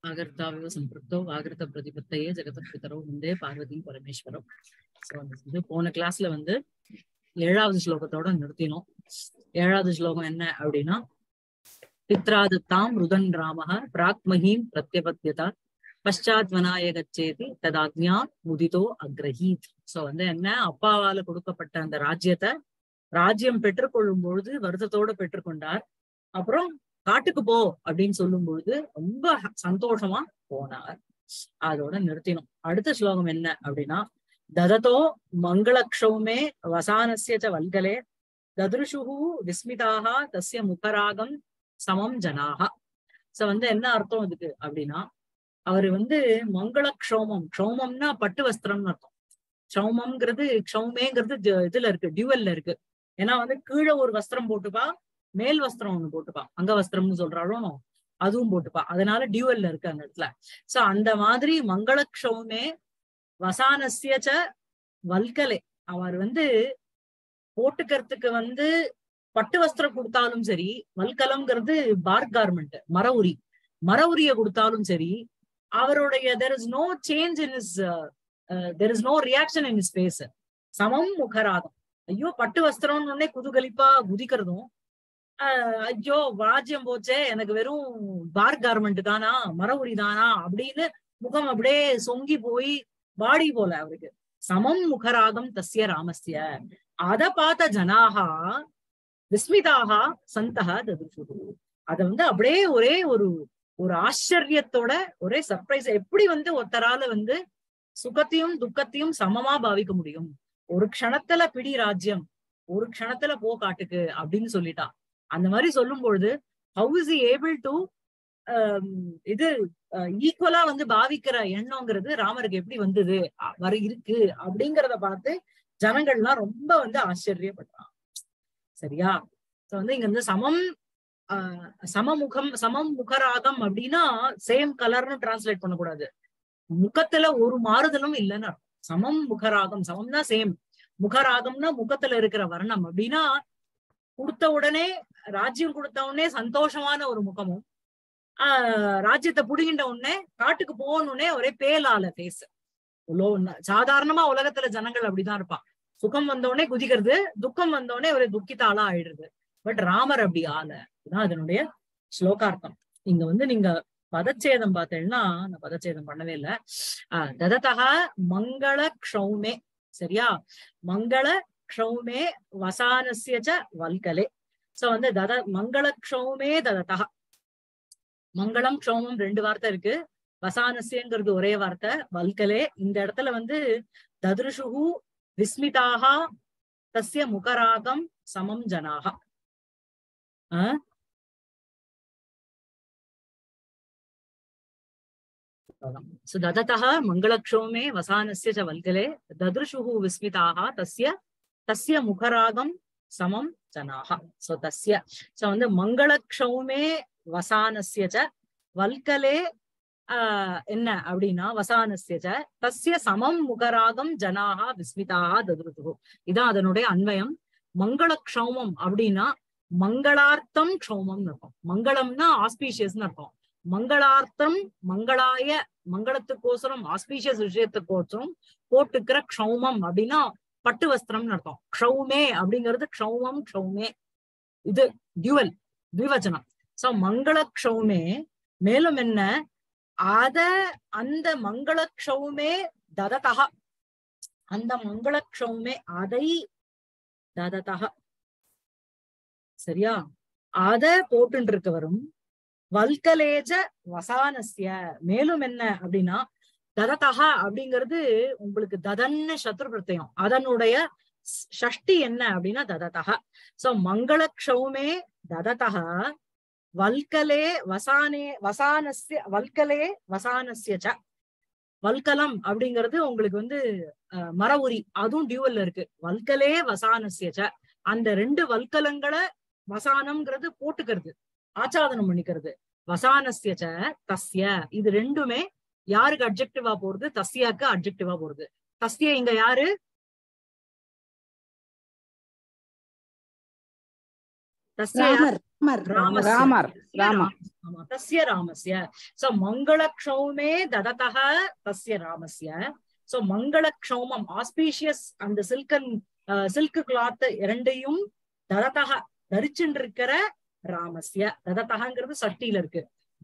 ஆகர்த்தாவிவ சம்பிருத்தோ ஆகிருத்த பிரதிபத்தையே ஜெகத பிதரோ முந்தே Parvati பரமேஸ்வரம் so வந்து போன கிளாஸ்ல வந்து ஏழாவது ஸ்லோகத்தோட நிறுத்தினோம் ஏழாவது ஸ்லோகம் என்ன அப்படின்னா பித்ராதத்தாம் ருதன் ராமः பிராக்மஹீம் பிரத்யபத்தியதா பஷாத் வனாயகச்சேதி ததாக்ஞா முதிதோ அக்ரஹீத் சோ வந்து என்ன அப்பாவால கொடுக்கப்பட்ட அந்த ராஜ்யத்தை ராஜ்யம் பெற்றுக்கொள்ளும் பொழுது வருத்தத்தோட பெற்றுக்கொண்டார் அப்புறம் காட்டுக்கு போ அப்படின்னு சொல்லும் பொழுது ரொம்ப சந்தோஷமா போனார் அதோட நிறுத்தினோம் அடுத்த ஸ்லோகம் என்ன அப்படின்னா தததோ மங்களக்ஷௌமே வசானசிய ச வல்கலே ததுருஷுகு விஸ்மிதாக தஸ்ய முகராகம் சமம் ஜனாக சோ வந்து என்ன அர்த்தம் இதுக்கு அப்படின்னா அவரு வந்து மங்கள க்ஷௌமம் க்ஷௌமம்னா பட்டு வஸ்திரம்னு அர்த்தம் க்ஷௌமம்ங்கிறது க்ஷௌமேங்கிறது இதுல இருக்கு டியூவல்ல இருக்கு ஏன்னா வந்து கீழே ஒரு வஸ்திரம் போட்டுப்பா மேல் வஸ்திரம் ஒண்ணு போட்டுப்பா அங்க வஸ்திரம்னு சொல்றாலும் அதுவும் போட்டுப்பா அதனால டியூவல்ல இருக்கு அந்த இடத்துல சோ அந்த மாதிரி மங்கள க்ஷௌமே வசானசியச்ச வல்கலே அவர் வந்து போட்டுக்கிறதுக்கு வந்து பட்டு வஸ்திரம் கொடுத்தாலும் சரி வல்கலம்ங்கிறது பார்க் கார்மெண்ட் மர உரி மர உரிய கொடுத்தாலும் சரி அவருடைய there is no change in his there is no reaction in his face சமம் முகராகம் ஐயோ பட்டு வஸ்திரம்னு உடனே குதுகலிப்பா குதிக்கிறதும் ஐயோ வாஜ்யம் போச்சே எனக்கு வெறும் பார்க் கார்மெண்ட் தானா மர உரி தானா அப்படின்னு முகம் அப்படியே சொங்கி போய் பாடி போல அவருக்கு சமம் முகராகம் தஸ்ய ராமஸ்ய அத பார்த்த ஜனாகா விஸ்மிதாக சந்தக ததுஷுது அத வந்து அப்படியே ஒரே ஒரு ஒரு ஆச்சரியத்தோட ஒரே சர்ப்ரைஸ் எப்படி வந்து ஒருத்தரால வந்து சுகத்தையும் துக்கத்தையும் சமமா பாவிக்க முடியும் ஒரு க்ஷணத்துல பிடி ராஜ்யம் ஒரு க்ஷணத்துல போ காட்டுக்கு அப்படின்னு சொல்லிட்டா அந்த மாதிரி சொல்லும் பொழுது ஹவு இஸ் ஏபிள் டு இது ஈக்குவலா வந்து பாவிக்கிற எண்ணங்கிறது ராமருக்கு எப்படி வந்தது வர இருக்கு அப்படிங்கிறத பார்த்து ஜனங்கள்லாம் ரொம்ப வந்து ஆச்சரியப்படுறான் சரியா சோ வந்து இங்க வந்து சமம் ஆஹ் சமமுகம் சமம் முகராகம் அப்படின்னா சேம் கலர்னு டிரான்ஸ்லேட் பண்ணக்கூடாது முகத்துல ஒரு மாறுதலும் இல்லைன்னு சமம் முகராகம் சமம்னா சேம் முகராகம்னா முகத்துல இருக்கிற வர்ணம் அப்படின்னா கொடுத்த உடனே ராஜ்யம் கொடுத்த உடனே சந்தோஷமான ஒரு முகமும் ஆஹ் ராஜ்யத்தை புடுங்கின்ற உடனே காட்டுக்கு போகணுன்னே ஒரே பேலால பேச சாதாரணமா உலகத்துல ஜனங்கள் அப்படிதான் இருப்பான் சுகம் வந்தோடனே குதிக்கிறது துக்கம் வந்தோடனே ஒரே துக்கித்தாளா ஆயிடுறது பட் ராமர் அப்படி ஆல இதுதான் அதனுடைய ஸ்லோகார்த்தம் இங்க வந்து நீங்க பதச்சேதம் பார்த்தேன்னா நான் பதச்சேதம் பண்ணவே இல்லை ஆஹ் தததக மங்கள க்ஷௌமே சரியா மங்கள க்ஷௌமே வசானசியச்ச வல்கலே சோ வந்து தத மங்கள க்ஷௌமே தததக மங்களம் க்ஷௌமம் ரெண்டு வார்த்தை இருக்கு வசானசியங்கிறது ஒரே வார்த்தை வல்கலே இந்த இடத்துல வந்து ததுருஷுகு விஸ்மிதாக தஸ்ய முகராகம் சமம் ஜனாக சோ ததத்தः மங்களக்ஷோமே வசானஸ்ய ச வல்கலே ததுருஷுः விஸ்மிதாக தஸ்ய தஸ்ய முகராகம் சமம் ஜனாக சோ தஸ்ய சோ வந்து மங்களக்ஷௌமே வசானஸ்ய ச வல்கலே ஆஹ் என்ன அப்படின்னா வசானஸ்ய ச தஸ்ய சமம் முகராகம் ஜனாக விஸ்மிதாக ததுருதுகு இதான் அதனுடைய அன்வயம் மங்கள க்ஷௌமம் அப்படின்னா மங்களார்த்தம் க்ஷௌமம்னு இருக்கும் மங்களம்னா ஆஸ்பீஷியஸ்னு இருக்கும் மங்களார்த்தம் மங்களாய மங்களத்துக்கோசரம் ஆஸ்பீஷியஸ் விஷயத்துக்கோசரம் போட்டுக்கிற க்ஷௌமம் அப்படின்னா பட்டு வஸ்திரம்னு அர்த்தம் க்ஷௌமே அப்படிங்கிறது க்ஷௌமம் க்ஷௌமே இது டியூவல் திவச்சனம் சோ மங்கள க்ஷௌமே மேலும் என்ன அத அந்த மங்கள க்ஷௌமே தததக அந்த மங்கள க்ஷௌமே அதை தததக சரியா அத போட்டு இருக்கவரும் வல்கலேஜ வசானஸ்ய மேலும் என்ன அப்படின்னா தததக அப்படிங்கிறது உங்களுக்கு ததன்னு சத்ரு பிரத்தயம் அதனுடைய ஷஷ்டி என்ன அப்படின்னா தததக சோ மங்கள க்ஷௌமே தததக வல்கலே வசானே வசானஸ்ய வல்கலே வசானஸ்ய ச வல்கலம் அப்படிங்கிறது உங்களுக்கு வந்து மர உரி அதுவும் டியூவல்ல இருக்கு வல்கலே வசானஸ்ய ச அந்த ரெண்டு வல்கலங்களை வசானம்ங்கிறது போட்டுக்கிறது ஆச்சாதனம் பண்ணிக்கிறது வசானஸ்ய ச தஸ்ய இது ரெண்டுமே யாருக்கு அப்ஜெக்டிவா போறது தஸ்யாக்கு அப்ஜெக்டிவா போறது தஸ்ய இங்க யாரு தஸ்ய ராமர் ராமர் ராமஸ்ய. ராமர் ராம ராம ஆமா தஸ்ய ராமஸ்ய சோ மங்கள க்ஷௌமே தததः தஸ்ய ராமஸ்ய சோ மங்கள க்ஷௌமம் ஆஸ்பீஷியஸ் அந்த சில்கன் சில்க் கிளாத் இரண்டையும் தததः தரிச்சுட்டு இருக்கிற ராமஸ்ய தததகங்கிறது சட்டியில இருக்கு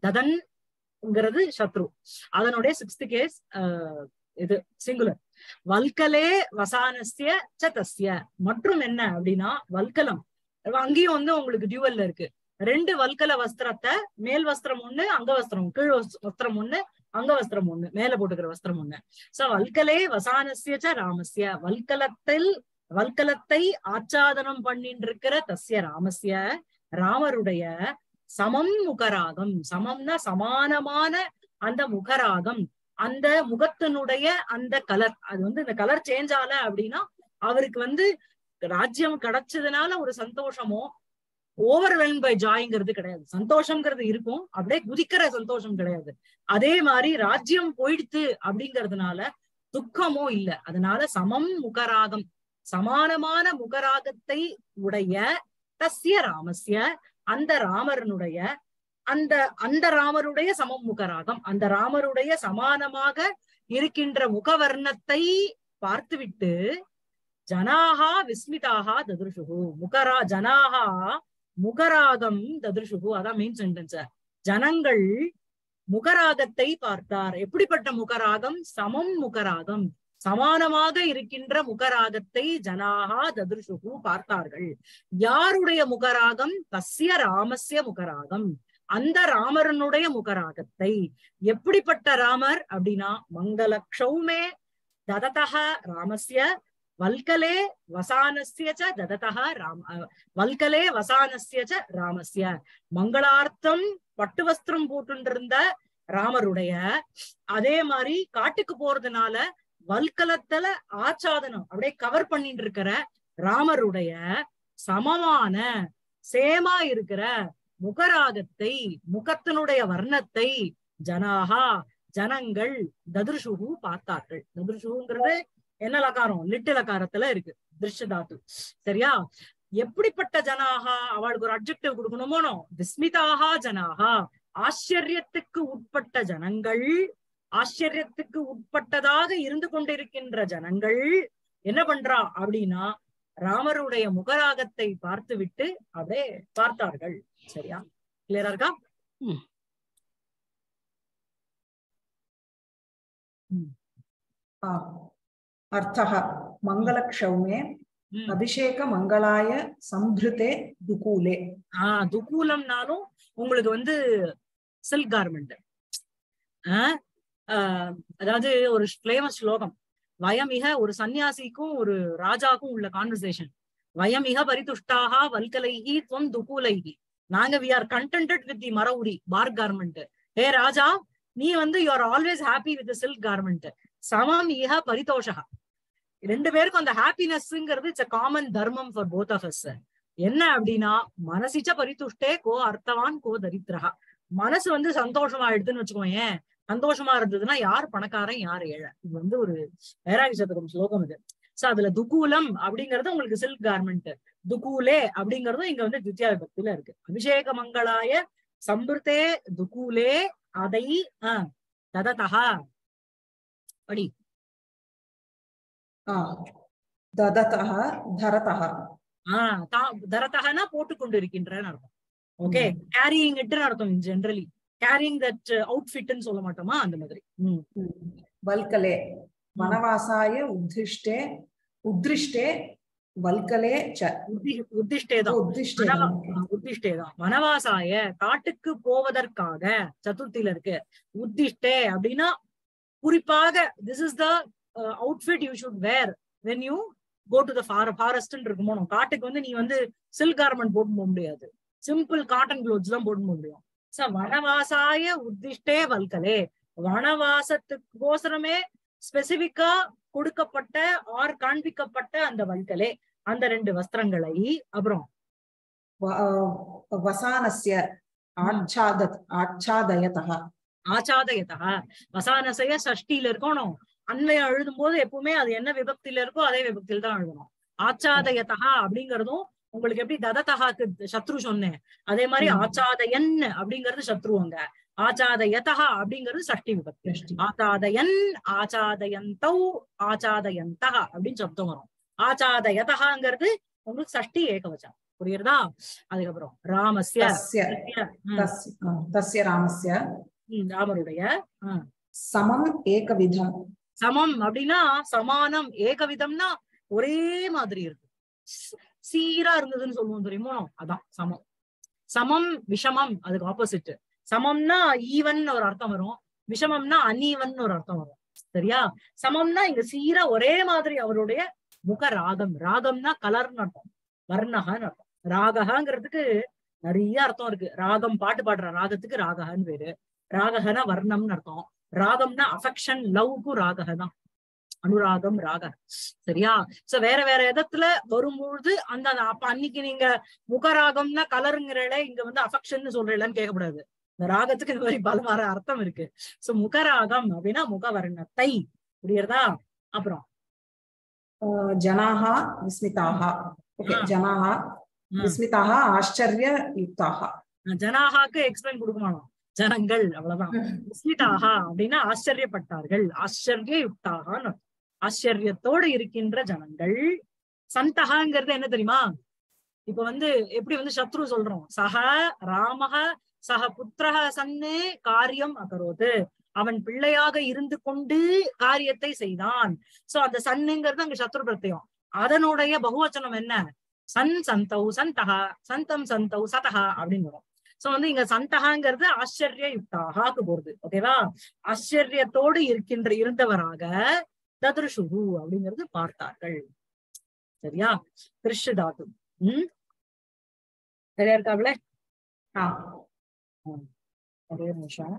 ததன்ங்கிறது சத்ரு அதனுடைய சிக்ஸ்த் கேஸ் இது சிங்குலர் வல்கலே வசானஸ்ய ச தஸ்ய மற்றும் என்ன அப்படின்னா வல்கலம் அங்கேயும் வந்து உங்களுக்கு டியூவல்ல இருக்கு ரெண்டு வல்கல வஸ்திரத்தை மேல் வஸ்திரம் ஒண்ணு அங்க வஸ்திரம் கீழ் வஸ்- வஸ்திரம் ஒண்ணு அங்க வஸ்திரம் ஒண்ணு மேல போட்டுக்கிற வஸ்திரம் ஒண்ணு சோ வல்கலே வசானஸ்ய ச ராமஸ்ய வல்கலத்தில் வல்கலத்தை ஆச்சாதனம் பண்ணிட்டு இருக்கிற தஸ்ய ராமஸ்ய ராமருடைய சமம் முகராகம் சமம்னா சமானமான அந்த முகராகம் அந்த முகத்தினுடைய அந்த கலர் அது வந்து இந்த கலர் சேஞ்ச் ஆகல அப்படின்னா அவருக்கு வந்து ராஜ்யம் கிடைச்சதுனால ஒரு சந்தோஷமோ ஓவர்வெல்ம் பை ஜாய்ங்கிறது கிடையாது சந்தோஷம்ங்கிறது இருக்கும் அப்படியே குதிக்கிற சந்தோஷம் கிடையாது அதே மாதிரி ராஜ்யம் போயிடுத்து அப்படிங்கறதுனால துக்கமோ இல்ல அதனால சமம் முகராகம் சமானமான முகராகத்தை உடைய தஸ்ய ராமஸ்ய அந்த ராமரனுடைய அந்த அந்த ராமருடைய சமம் முகராகம் அந்த ராமருடைய சமானமாக இருக்கின்ற முகவர்ணத்தை பார்த்துவிட்டு ஜனாகா விஸ்மிதாகா ததுருஷுகு முகரா ஜனாகா முகராகம் ததுருஷுகு அதான் மெயின் சென்டென்ஸ் ஜனங்கள் முகராகத்தை பார்த்தார் எப்படிப்பட்ட முகராகம் சமம் முகராகம் சமானமாக இருக்கின்ற முகராகத்தை ஜனாகா ததுருஷுகு பார்த்தார்கள் யாருடைய முகராகம் தஸ்ய ராமஸ்ய முகராகம் அந்த ராமரனுடைய முகராகத்தை எப்படிப்பட்ட ராமர் அப்படின்னா மங்கள க்ஷௌமே தததः ராமஸ்ய வல்கலே வசானஸ்ய ச தததः ராம அஹ், வல்கலே வசானஸ்ய ச ராமஸ்ய மங்களார்த்தம் பட்டு வஸ்திரம் போட்டுருந்த ராமருடைய அதே மாதிரி காட்டுக்கு போறதுனால வல்கலத்துல ஆச்சாதனம் அப்படியே கவர் பண்ணிட்டு இருக்கிற ராமருடைய சமமான சேமா இருக்கிற முகராகத்தை முகத்தினுடைய வர்ணத்தை ஜனாகா ஜனங்கள் ததுர்ஷுகு பார்த்தார்கள் ததுர்ஷுங்கிறது என்ன லகாரம் லிட்டு லகாரத்துல இருக்கு திருஷ்ய தாத்து சரியா எப்படிப்பட்ட ஜனாகா அவளுக்கு ஒரு அப்ஜெக்டிவ் கொடுக்கணுமோனோ விஸ்மிதாகா ஜனாகா ஆச்சரியத்துக்கு உட்பட்ட ஜனங்கள் ஆச்சரியத்துக்கு உட்பட்டதாக இருந்து கொண்டிருக்கின்ற ஜனங்கள் என்ன பண்றா அப்படின்னா ராமருடைய முகராகத்தை பார்த்து விட்டு அப்படியே பார்த்தார்கள் சரியா கிளியரா இருக்கா अर्थः मङ्गलक्षौमे ம். अभिषेकमङ्गलाय सम्भृते दुकूले ஆஹ் துக்கூலம்னாலும் உங்களுக்கு வந்து சில்க் கார்மெண்ட் அதாவது ஒரு ஃபேமஸ் ஸ்லோகம் வயமிக ஒரு சன்னியாசிக்கும் ஒரு ராஜாக்கும் உள்ள கான்வர்சேஷன் வயமிக பரிதுஷ்டாக வல்கலைகி துவம் துக்கூலைகி நாங்க we are contented with the மரவுரி பார்க் கார்மெண்ட் ஹே ராஜா நீ வந்து you are always happy with silk garment சமம் இஹ பரிதோஷகா ரெண்டு பேருக்கும் அந்த ஹாப்பினஸ்ங்கிறது இட்ஸ் காமன் தர்மம் ஃபார் போத் ஆஃப் அஸ் என்ன அப்படின்னா மனசிச்ச பரிதுஷ்டே கோ அர்த்தவான் கோ தரித்திரகா மனசு வந்து சந்தோஷமா எடுத்துன்னு வச்சுக்கோயேன் சந்தோஷமா இருந்ததுன்னா யார் பணக்காரன் யார் ஏழை இது வந்து ஒரு வேராகி சதகம் ஸ்லோகம் இது சோ அதுல துகூலம் அப்படிங்கறது உங்களுக்கு சில்க் கார்மெண்ட் துகூலே அப்படிங்கறதும் இங்க வந்து தித்யா விபக்தியில இருக்கு அபிஷேக மங்களாய சம்பிருத்தே துகூலே அதை ஆஹ் தததா படி आ, ददतः धरतः ஆஹ் தா தரத்தகனா போட்டுக்கொண்டு இருக்கின்றன்னு அர்த்தம் ஓகே கேரியிங் இட்னு அர்த்தம் ஜென்ரலி கேரிங் தட் அவுட்ஃபிட்னு சொல்ல மாட்டோமா அந்த மாதிரி ம் वल्कले वनवासाय उद्दिष्टे उद्दृष्टे वल्कले च உத்தி- உத்திஷ்டேதான் उद्दिष्टे வனவா- உத்திஷ்டேதான் வனவாசாய காட்டுக்கு போவதற்காக சதுர்த்தியில இருக்கு உத்திஷ்டே அப்படின்னா குறிப்பாக this is the outfit you should wear when you go to the for ஃபாரஸ்ட்னு இருக்குமோ நம்ம காட்டுக்கு வந்து நீ வந்து சில்க் கார்மெண்ட் போட்டு போக முடியாது சிம்பிள் காட்டன் க்ளோத்ஸ் தான் போட்டு போக முடியும் சோ வனவாசாய உத்திஷ்டே வல்கலே வனவாசத்துக்கோசரமே ஸ்பெசிபிக்கா கொடுக்கப்பட்ட ஆர் காண்பிக்கப்பட்ட அந்த வல்கலே அந்த ரெண்டு வஸ்திரங்களை அப்புறம் व- अ, वसानस्य आच्छाद आच्छादयतः ஆச்சாதயதா வசானசைய சஷ்டியில இருக்கணும் அன்வயம் எழுதும் போது எப்பவுமே அது என்ன விபக்தியில இருக்கோ அதே விபக்தியில தான் எழுதணும் ஆச்சாதயதா அப்படிங்கறதும் உங்களுக்கு எப்படி தததகாக்கு சத்ரு சொன்னேன் அதே மாதிரி ம். ஆச்சாதயன் அப்படிங்கிறது சத்ருவங்க ஆச்சாதயதா அப்படிங்கிறது சஷ்டி விபக்தி திருஷ்டி. ஆச்சாதயன் ஆச்சாதயந்தௌ ஆச்சாதயந்தா அப்படின்னு சப்தம் வரும் ஆச்சாதயதகாங்கிறது உங்களுக்கு சஷ்டி ஏகவச்சம் புரியுறதா அதுக்கப்புறம் ராமஸ்ய தஸ்ய ம், தஸ்ய ஆ, தஸ்ய ராமஸ்ய ம், ராமருடைய ஆ. சமம் ஏகவிதம் சமம் அப்படின்னா சமானம் ஏகவிதம்னா ஒரே மாதிரி இருக்கு ஸ்- சீரா இருந்ததுன்னு சொல்லுவோம் தெரியுமோ அதான் சமம் சமம் விஷமம் அதுக்கு ஆப்போசிட் சமம்னா ஈவன் ஒரு அர்த்தம் வரும் விஷமம்னா அன்ஈவன் ஒரு அர்த்தம் வரும் சரியா சமம்னா இங்க சீரா ஒரே மாதிரி அவருடைய முக ராகம் ராகம்னா கலர்னு அர்த்தம் வர்ணகான்னு அர்த்தம் ராகங்கிறதுக்கு நிறைய அர்த்தம் இருக்கு ராகம் பாட்டு பாடுற ராகத்துக்கு ராகன்னு பேரு ராகனா வர்ணம்னு அர்த்தம் ராகம்னா அஃபெக்ஷன் லவ்க்கும் ராகக தான் அனுராகம் ராக சரியா சோ வேற வேற இடத்துல வரும்பொழுது அந்த அந்த அப்ப அன்னைக்கு நீங்க முகராகம்னா கலருங்கிறல இங்க வந்து அஃபெக்ஷன் சொல்றீங்களான்னு கேட்கக்கூடாது இந்த ராகத்துக்கு இந்த மாதிரி பல வர அர்த்தம் இருக்கு சோ முகராகம் அப்படின்னா முகவர்ணத்தை புரியுறதா அப்புறம் ஆ, ஜனாः விஸ்மிதாः ஓகே ஆ. ஜனாः ம். விஸ்மிதாः ஆச்சரியயுக்தாः ஜனாகாக்கு எக்ஸ்பிளைன் கொடுக்கணும் ஜனங்கள் அவ்வளவுதான் விஸ்மிதாக அப்படின்னா ஆச்சரியப்பட்டார்கள் ஆச்சரிய யுக்தாக ஆச்சரியத்தோடு இருக்கின்ற ஜனங்கள் சந்தகாங்கிறது என்ன தெரியுமா இப்ப வந்து எப்படி வந்து சத்ரு சொல்றோம் சக ராமக சக புத்திரக சன்னு காரியம் அகரோது அவன் பிள்ளையாக இருந்து கொண்டு காரியத்தை செய்தான் சோ அந்த சன்னுங்கிறது அங்க சத்ரு பிரத்யம் அதனுடைய பகுவச்சனம் என்ன சன் சந்தௌ சந்தகா சந்தம் சந்தௌ சதகா அப்படின்னு வரும் சோ வந்து இங்க சந்தகாங்கிறது ஆச்சரிய யுக்தாகாக்கு போறது ஓகேவா ஆச்சரியத்தோடு இருக்கின்ற இருந்தவராக ததுருஷுகு அப்படிங்கிறது பார்த்தார்கள் சரியா திருஷு தாத்து உம் சரியா இருக்காப்ல ஆ, ஒரே ஒரு நிமிஷம்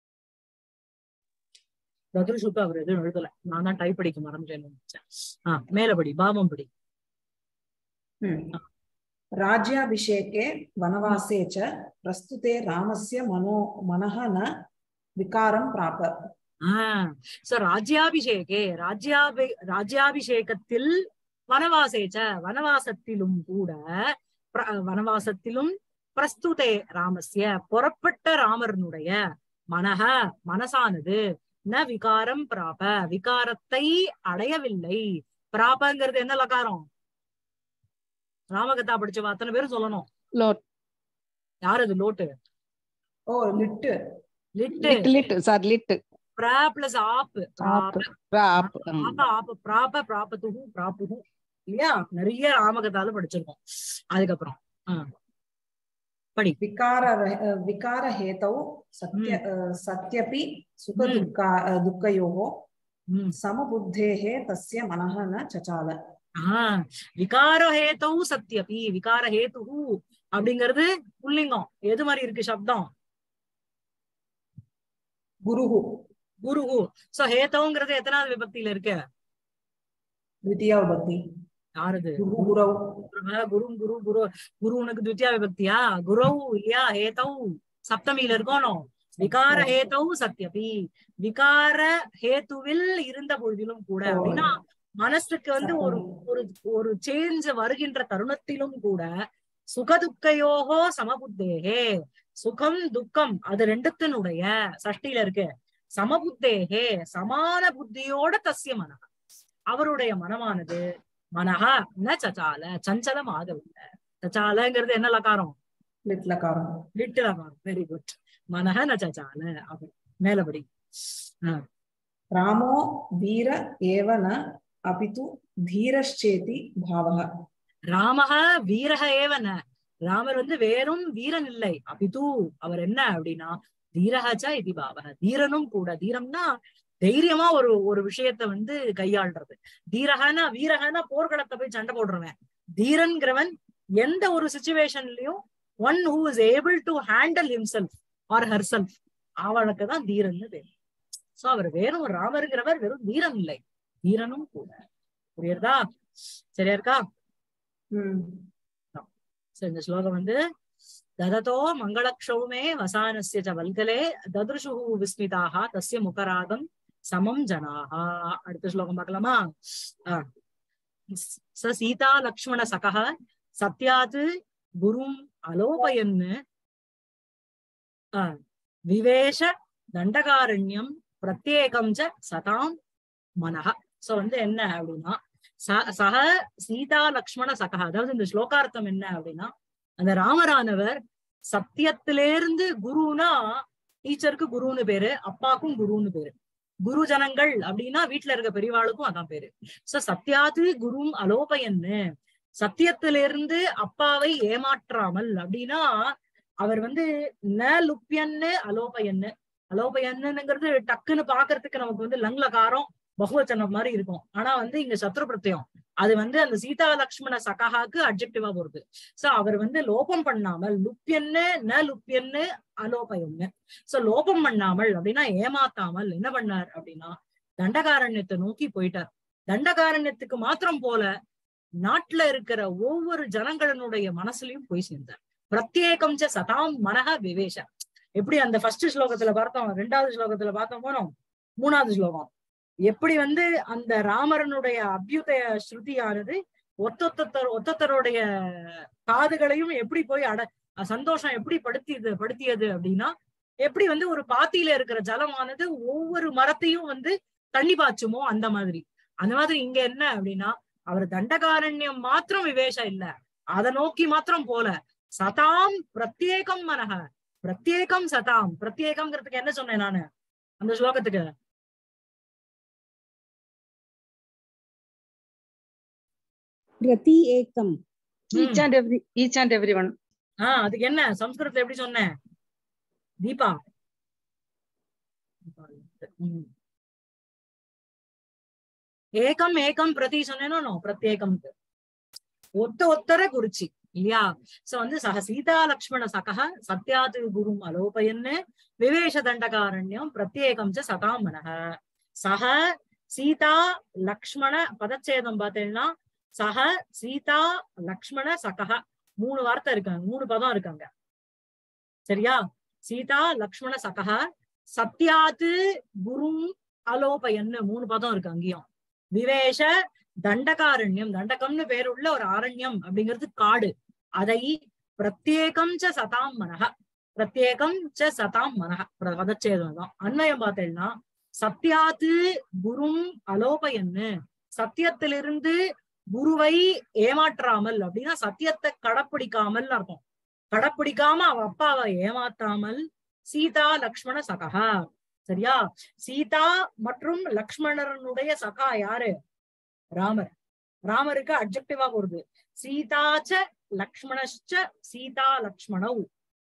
ததுருஷுக்கு அவர் எதுவும் எழுதல நான் தான் டைப் படிக்க மறந்துட்டேன்னு நினைச்சேன் ஆஹ் மேலபடி பாவம் படி ம். राज्याभिषेके वनवासे च प्रस्तुते रामस्य मनो मनः न विकारं प्राप ஆஹ் சோ ராஜ்யாபிஷேகே ராஜ்யாபி ராஜ்யாபிஷேகத்தில் வனவாசேச்ச வனவாசத்திலும் கூட பிர- வனவாசத்திலும் பிரஸ்துதே ராமஸ்ய புறப்பட்ட ராமர்னுடைய மனக மனசானது ந விகாரம் பிராப விகாரத்தை அடையவில்லை பிராபங்கிறது என்ன லகாரம் ராமகதா படிச்சவா அத்தனை பேரும் சொல்லணும் லோட் யார் அது லோட்டு ஓ லிட்டு லிட்டு லிட் லிட் சார் லிட் பிரா பிளஸ் ஆப் ஆப் ஆப் ஆப்ப ஆப்ப பிராப பிராபத்துகு பிராப்புகு இல்லையா நிறைய ராமகதால படிச்சிருக்கோம் அதுக்கப்புறம் ஆஹ் படி विकार विकारहेतौ सत्य सत्यपि सुखदुःखा दुःखयोः உம் समबुद्धेः तस्य मनः न चचाल ஆஹ் விகாரஹேதௌ சத்யபி விகாரஹேதுஹு அப்படிங்கிறது புல்லிங்கம் எது மாதிரி இருக்கு சப்தம் गुरुः குருஹு சோ ஹேதௌங்கிறது எத்தனாவது விபக்தியில இருக்கு द्वितीया विभक्ति யாருது गुरु गुरौ குரு குரு குரு குரு உனக்கு துத்தியா விபக்தியா குரவு இல்லையா ஹேதௌ சப்தமியில இருக்கணும் விகார ஹேதௌ சத்யபி விகார ஹேத்துவில் இருந்த பொழுதிலும் கூட ஓ. அப்படின்னா மனசுக்கு வந்து ஒரு ஒரு ஒரு சேஞ்ச் வருகின்ற தருணத்திலும் கூட சுகதுக்கையோகோ சமபுத்தேகே சுகம் துக்கம் அது ரெண்டுத்தினுடைய சஷ்டியில இருக்கு சமபுத்தேகே சமான புத்தியோட தஸ்ய மனக அவருடைய மனமானது மனஹா ந சச்சால சஞ்சலம் ஆகவில்லை சச்சாலங்கிறது என்ன லகாரம் लिट् लकारम् லிட்டு லகாரம் வெரி குட் மனஹ ந சச்சால அப்படி மேலபடி ஆஹ் रामो वीर एव न अपि तु धीरश्चेति भावः ராமஹ வீரக ஏவன ராமர் வந்து வேறும் வீரன் இல்லை அபிது அவர் என்ன அப்படின்னா தீரகச்சா இது பாவக தீரனும் கூட தீரம்னா தைரியமா ஒரு ஒரு விஷயத்த வந்து கையாள்றது தீரகனா வீரகனா போர்க்களத்தை போய் சண்டை போடுறவன் தீரன்கிறவன் எந்த ஒரு சுச்சுவேஷன்லயும் one who is able to handle himself or herself அவனுக்கு தான் தீரன்னு பேர் சோ அவர் வெறும் ராமருங்கிறவர் வெறும் வீரன் இல்லை வீரனும் கூட புரியுறதா சரியா இருக்கா ம். So, இந்த ஸ்லோகம் வந்து தததோ மங்களக்ஷௌமே வசானஸ்ய ச வல்கலே ததுருஷுஹு விஸ்மிதாக தஸ்ய முகராகம் சமம் ஜனாஹா அடுத்த ஸ்லோகம் பார்க்கலாமா ஆ. ச சீதா லக்ஷ்மண சகः சத்யாத் குரும் அலோபயன்னு ஆ, விவேஷ தண்டகாரண்யம் பிரத்யேகம் ச சதாம் மனஹ சோ வந்து என்ன அப்படின்னா ச- சக சீதா லக்ஷ்மண சகா அதாவது இந்த ஸ்லோகார்த்தம் என்ன அப்படின்னா அந்த ராமரானவர் சத்தியத்திலேருந்து குருனா டீச்சருக்கு குருன்னு பேரு அப்பாக்கும் குருன்னு பேரு குரு ஜனங்கள் அப்படின்னா வீட்டுல இருக்க பெரியவாளுக்கும் அதான் பேரு சோ சத்யாது குரும் அலோபயன்னு சத்தியத்திலிருந்து அப்பாவை ஏமாற்றாமல் அப்படின்னா அவர் வந்து ந லுப்யன்னு அலோபயன்னு அலோபயன்னுங்கிறது டக்குன்னு பாக்குறதுக்கு நமக்கு வந்து லங்ல காரம் பகுவச்சனம் மாதிரி இருக்கும் ஆனா வந்து இங்க சத்ரு பிரத்யம் அது வந்து அந்த சீதா லக்ஷ்மண சகஹாக்கு அப்ஜெக்டிவா வருது சோ அவர் வந்து லோபம் பண்ணாமல் லுப்யன்னு ந லுப்யன்னு அலோபயன்னு சோ லோபம் பண்ணாமல் அப்படின்னா ஏமாத்தாமல் என்ன பண்ணார் அப்படின்னா தண்டகாரண்யத்தை நோக்கி போயிட்டார் தண்டகாரண்யத்துக்கு மாத்திரம் போல நாட்டுல இருக்கிற ஒவ்வொரு ஜனங்களினுடைய மனசுலயும் போய் சேர்ந்தார் பிரத்யேகம் ச சதாம் மனக விவேஷ எப்படி அந்த ஃபர்ஸ்ட் ஸ்லோகத்துல பார்த்தோம் ரெண்டாவது ஸ்லோகத்துல பார்த்தோம் போனோம் மூணாவது ஸ்லோகம் எப்படி வந்து அந்த ராமரனுடைய அபியுதய ஸ்ருதியானது ஒத்தொத்தர் ஒத்தொத்தருடைய காதுகளையும் எப்படி போய் அட சந்தோஷம் எப்படி படுத்தியது படுத்தியது அப்படின்னா எப்படி வந்து ஒரு பாத்தியில இருக்கிற ஜலமானது ஒவ்வொரு மரத்தையும் வந்து தண்ணி பாய்ச்சுமோ அந்த மாதிரி அந்த மாதிரி இங்க என்ன அப்படின்னா அவர் தண்டகாரண்யம் மாத்திரம் விவேஷம் இல்ல அதை நோக்கி மாத்திரம் போல சதாம் பிரத்யேகம் மனக பிரத்யேகம் சதாம் பிரத்யேகம்ங்கிறதுக்கு என்ன சொன்னேன் நானு அந்த ஸ்லோகத்துக்கு பிரதி ஏக்கம் each and every each and everyone ஆஹ் அதுக்கு என்ன சம்ஸ்கிருதத்துல எப்படி சொன்னேன் தீபா ம். ஏகம் ஏகம் பிரதி சொன்னேனோ பிரத்யேகம் ஒத்த ஒத்தர குறிச்சி இல்லையா சோ வந்து சக சீதா லக்ஷ்மண சகஹ சத்யாது குரும் அலோபயன்னு விவேஷ தண்டகாரண்யம் பிரத்யேகம் ச சதாம் மனஹ சக சீதா லக்ஷ்மண பதச்சேதம் பார்த்தீங்கன்னா சக சீதா லக்ஷ்மண சகஹ மூணு வார்த்தை இருக்காங்க மூணு பதம் இருக்காங்க சரியா சீதா லக்ஷ்மண சகஹ சத்யாத்து குரும் அலோபயன்னு மூணு பதம் இருக்கு அங்கேயும் விவேஷ தண்டகாரண்யம் தண்டகம்னு பேருள்ள ஒரு ஆரண்யம் அப்படிங்கிறது காடு அதை பிரத்யேகம் ச சதாம் மனக பிரத்யேகம் ச சதாம் மனக பதச்சேதம் தான் அன்வயம் பார்த்தேன்னா சத்யாத்து குரும் அலோபயன்னு சத்தியத்திலிருந்து குருவை ஏமாற்றாமல் அப்படின்னா சத்தியத்தை கடப்பிடிக்காமல் அர்த்தம் கடப்பிடிக்காம அவ அப்பாவை ஏமாத்தாமல் சீதா லக்ஷ்மண சகா சரியா சீதா மற்றும் லக்ஷ்மணனுடைய சகா யாரு ராமர் ராமருக்கு அப்ஜெக்டிவா போறது சீதாச்ச லக்ஷ்மணச்ச சீதா லக்ஷ்மணௌ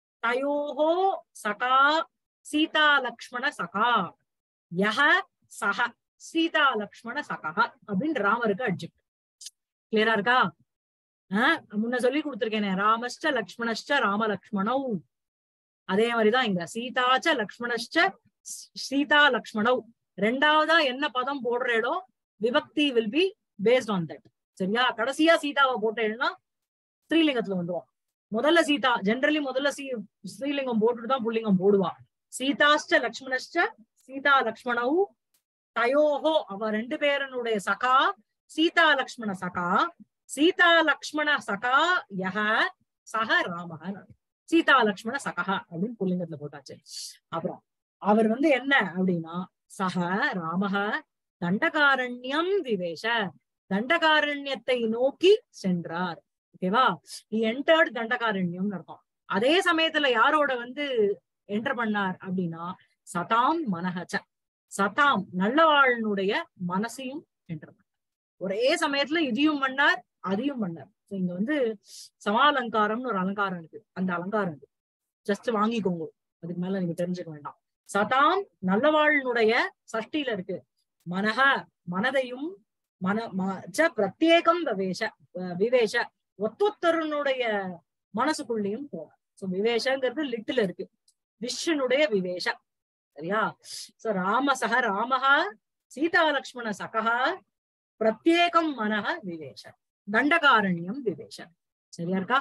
தயோஹோ சகா சீதா லக்ஷ்மண சகா யஹ சஹ சீதா லக்ஷ்மண சகா அப்படின்னு ராமருக்கு அப்ஜெக்ட் கிளியரா இருக்கா ஆஹ் முன்ன சொல்லி கொடுத்திருக்கேனே ராமஷ்ட லக்ஷ்மணஷ்ட ராம லக்ஷ்மணௌ அதே மாதிரிதான் இங்க சீதாச்ச லக்ஷ்மணஷ்ட சீதா லக்ஷ்மணவ் ரெண்டாவதா என்ன பதம் போடுறேடோ விபக்தி will be based on that சரியா கடைசியா சீதாவை போட்டேன்னா ஸ்ரீலிங்கத்துல வந்துரும் முதல்ல சீதா ஜென்ரலி முதல்ல சீ ஸ்ரீலிங்கம் போட்டுட்டு தான் புல்லிங்கம் போடுவா சீதாஷ்ட லக்ஷ்மணஷ்ட சீதா லக்ஷ்மணவு தயோஹோ அவ ரெண்டு பேரனுடைய சகா சீதா லக்ஷ்மண சகா சீதா லக்ஷ்மண சகா யஹ சக ராமஹ சீதா லக்ஷ்மண சகா அப்படின்னு புல்லிங்கத்துல போட்டாச்சு அப்புறம் அவர் வந்து என்ன அப்படின்னா சக ராமக தண்டகாரண்யம் விவேஷ தண்டகாரண்யத்தை நோக்கி சென்றார் ஓகேவா என்டர்ட் தண்டகாரண்யம் அர்த்தம் அதே சமயத்துல யாரோட வந்து என்டர் பண்ணார் அப்படின்னா சதாம் மனஹச்ச சதாம் நல்லவாழனுடைய மனசையும் என்டர் பண்ணார் ஒரே சமயத்துல இதையும் பண்ணார் அதையும் பண்ணார் So இங்க வந்து சமாலங்காரம்னு ஒரு அலங்காரம் இருக்கு அந்த அலங்காரம் இருக்கு ஜஸ்ட் வாங்கிக்கோங்க அதுக்கு மேல நீங்க தெரிஞ்சுக்க வேண்டாம் சதாம் நல்லவாழ்னுடைய சஷ்டியில இருக்கு மனக மனதையும் மன ம- ச பிரத்யேகம் விவேஷ அஹ் விவேஷ ஒத்தொத்தருனுடைய மனசுக்குள்ளேயும் போகும் சோ விவேஷங்கிறது லிட்டில் இருக்கு விஷ்ணுடைய விவேஷ சரியா சோ ராமசக ராமஹ சீதா லக்ஷ்மண சகஹ பிரத்யேகம் மனக விவேஷ தண்டகாரண்யம் விவேஷ சரியா இருக்கா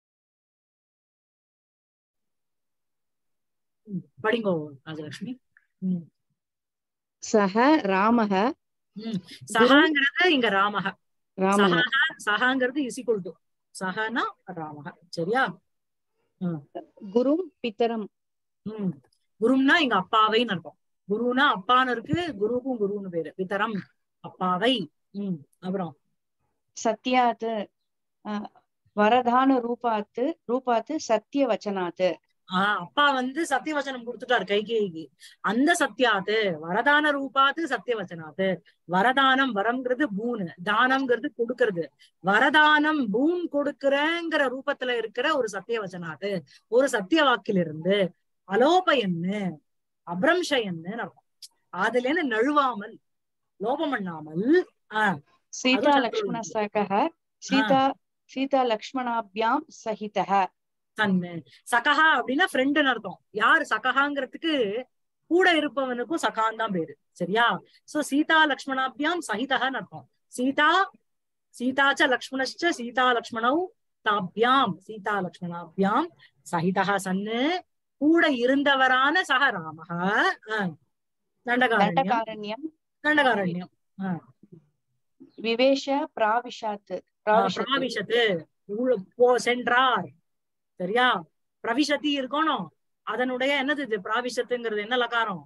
ம், படிங்கோ ராஜலட்சுமி ம் सः रामः ம் சகாங்கிறது இங்க ராமக रामः சகாங்கிறது இசிக்குள் டு சகனா ராமக சரியா குரும் பிதரம் உம் குரும்னா எங்க அப்பாவைன்னு அர்த்தம் குருனா அப்பான்னு இருக்கு குருவுக்கும் குருன்னு பேரு பிதரம் அப்பாவை உம் அப்புறம் சத்யாத் அஹ், வரதான ரூபாத்து ரூபாத்து சத்திய வச்சனாத் ஆஹ் அப்பா வந்து சத்தியவச்சனம் கொடுத்துட்டாரு கைகேயிக்கு அந்த சத்யாத்து வரதான ரூபாத்து சத்தியவச்சனாத்து வரதானம் வரம்ங்கிறது பூனு தானம்ங்கிறது கொடுக்கறது வரதானம் பூன் கொடுக்கிறேங்கிற ரூபத்துல இருக்கிற ஒரு சத்தியவச்சனாத்து ஒரு சத்திய வாக்கிலிருந்து அலோபயன்னு அப்ரம்ஷயன்னு அர்த்தம் அதுல இருந்து நழுவாமல் லோபம் பண்ணாமல் ஆஹ் சீதா அது லக்ஷ்மண சத்ருவ. சகः சீதா சீதா லக்ஷ்மணாபியாம் சகிதः தன்னு சகஹா அப்படின்னா ஃப்ரெண்டுன்னு அர்த்தம் யார் சகஹாங்கிறதுக்கு கூட இருப்பவனுக்கும் சகான் தான் பேரு சரியா சோ சீதா லக்ஷ்மணாபியாம் சகிதஹன்னு அர்த்தம் சீதா சீதாச்ச லக்ஷ்மணச்ச சீதா லக்ஷ்மணௌ தாபியாம் சீதா லக்ஷ்மணாபியாம் சகிதஹ சன்னு கூட இருந்தவரான சக ராமஹ ஆஹ், தண்டகாரண்யம் தண்டகாரண்யம் தண்டகாரண்யம் ஆஹ், விவேஷ பிராவிஷாத் ஆஹ், பிராவிஷத் பிராவிஷத்து உள்ள போ சென்றார் சரியா பிரவிஷத்தி இருக்கணும் அதனுடைய என்னது இது பிராவிஷத்துங்கிறது என்ன லகாரம்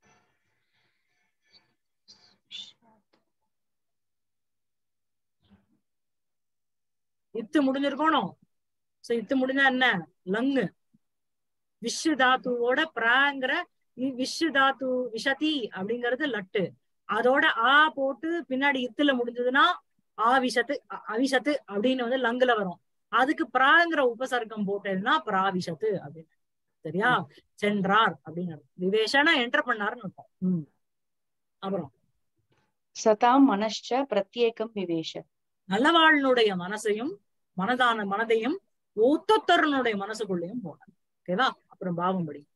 இத்து முடிஞ்சிருக்கணும் சோ இத்து முடிஞ்சா என்ன லங்கு விஷ்ணு தாத்துவோட பிராங்கிற இ- விஷ்ணு தாத்து விஷதி அப்படிங்கிறது லட்டு அதோட ஆ போட்டு பின்னாடி இத்துல முடிஞ்சதுன்னா ஆ விஷத்து அ- அவிஷத்து அப்படின்னு வந்து லங்குல வரும் அதுக்கு பிராங்கிற உபசர்க்கம் போட்டதுன்னா பிராவிஷத்து அப்படின்னு சரியா சென்றார் அப்படின்னு அர்த்தம். விவேஷனா என்டர் பண்ணாருன்னு அர்த்தம் உம் அப்புறம் சதாம் மனश्च பிரத்யேகம் விவேஷ நல்லவாழ்னுடைய மனசையும் மனதான மனதையும் ஒத்தொத்தரனுடைய மனசுக்குள்ளேயும் போனார் ஓகேவா அப்புறம் பாவம் படி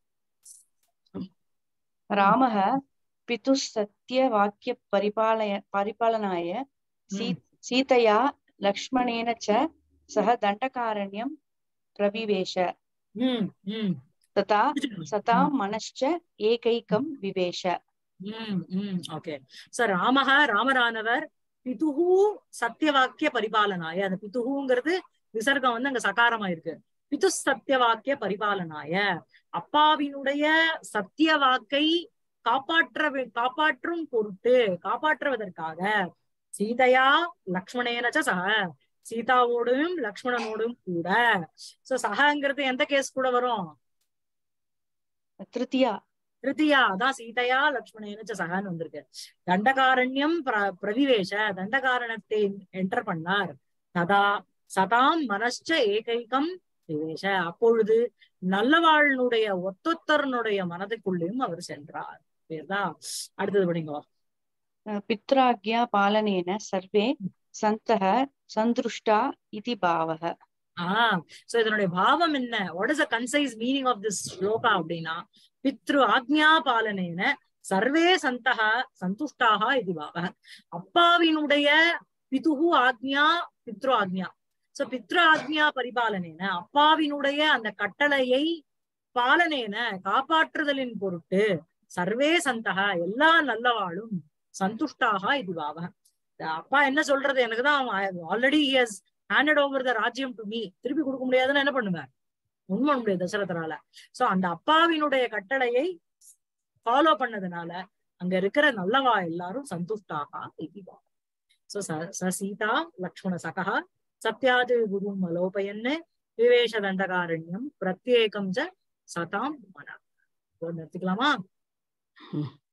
ராமः पितुः सत्यवाक्य परिपालय परिपालनाय सी सीतया लक्ष्मणेन च सह दण्डकारण्यं प्रविवेश உம் உம் तथा सतां मनश्च एकैकं विवेश உம் உம் ஓகே சோ ராமஹ ராமரானவர் பிதுஹு சத்தியவாக்கிய பரிபாலனாய அந்த பிதுஹுங்கிறது விசர்க்கம் வந்து அங்க சகாரமா இருக்கு பிது சத்தியவாக்கிய பரிபாலனாய அப்பாவினுடைய சத்திய வாக்கை காப்பாற்ற வே- காப்பாற்றும் பொருட்டு காப்பாற்றுவதற்காக சீதையா லக்ஷ்மணேனச்ச சக சீதாவோடும் லக்ஷ்மணனோடும் கூட சோ சகங்கிறது எந்த கேஸ் கூட வரும் तृतीया திருத்தியா அதான் சீதையா லக்ஷ்மணேனச்ச சகான்னு வந்திருக்கு தண்டகாரண்யம் பிர- பிரவிவேஷ தண்டகாரணத்தை என்டர் பண்ணார் ததா சதாம் மனஷ்ட ஏகைகம் விவேஷ அப்பொழுது நல்லவாழ்னுடைய ஒத்தொத்தரனுடைய மனதுக்குள்ளேயும் அவர் சென்றார் பேர்தா அடுத்தது படிங்க पित्राज्ञा पालनेन सर्वे सन्तः सन्तुष्टा इति भावः ஆஹ் சோ இதனுடைய பாவம் என்ன what is a concise meaning of this shloka அப்படின்னா பித்ரு ஆக்ஞா பாலனேன சர்வே சந்தக சந்துஷ்டாக இது பாவ அப்பாவினுடைய பிதுகு ஆக்ஞா பித்ரு ஆக்ஞா சோ பித்ரு ஆக்ஞா பரிபாலனேன அப்பாவினுடைய அந்த கட்டளையை பாலனேன காப்பாற்றுதலின் பொருட்டு சர்வே சந்தக எல்லா நல்லவாளும் சந்துஷ்டாக இது பாவ அப்பா என்ன சொல்றது எனக்கு தான் already has handed over the ராஜ்யம் டு மீ திருப்பி கொடுக்க முடியாதுன்னு என்ன பண்ணுவேன் உண்மை முடியாது தசரதனால சோ அந்த அப்பாவினுடைய கட்டளையை ஃபாலோ பண்ணதுனால அங்க இருக்கிற நல்லவா எல்லாரும் சந்துஷ்டாக இதுவா சோ ச- ச சீதா லக்ஷ்மண சகா சத்யாது குரும் அலோபயன்னு விவேஷ தண்டகாரண்யம் பிரத்யேகம் ச சதாம் மன நிறுத்திக்கலாமா